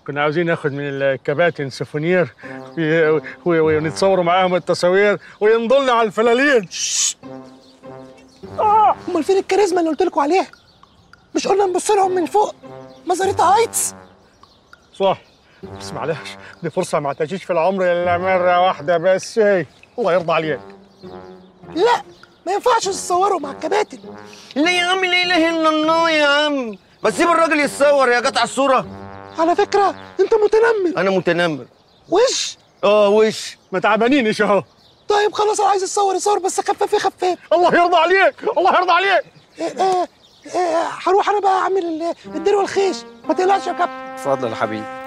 كنا عاوزين ناخد من الكباتن سفونير و- و- ونتصوروا معاهم التصاوير وينضلنا على الفلالين امال فين الكاريزما اللي قلت لكم عليها مش قلنا نبص لهم من فوق مزاريتا هايتس صح بس معلش دي فرصة ما تعيش في العمر إلا مرة واحدة بس هي الله يرضى عليك لا ما ينفعش تتصوروا مع الكباتن لا يا عم لا اله الا الله يا عم بس سيب الراجل يتصور يا قطع الصوره على فكره انت متنمر انا متنمر وش اه وش ما تعبانينش اهو طيب خلاص انا عايز اتصور يصور بس خفاف خفاف الله يرضى عليك الله يرضى عليك آه، آه، آه، هروح انا بقى اعمل ال- الدير والخيش ما تقلقش يا كابتن اتفضل يا حبيبي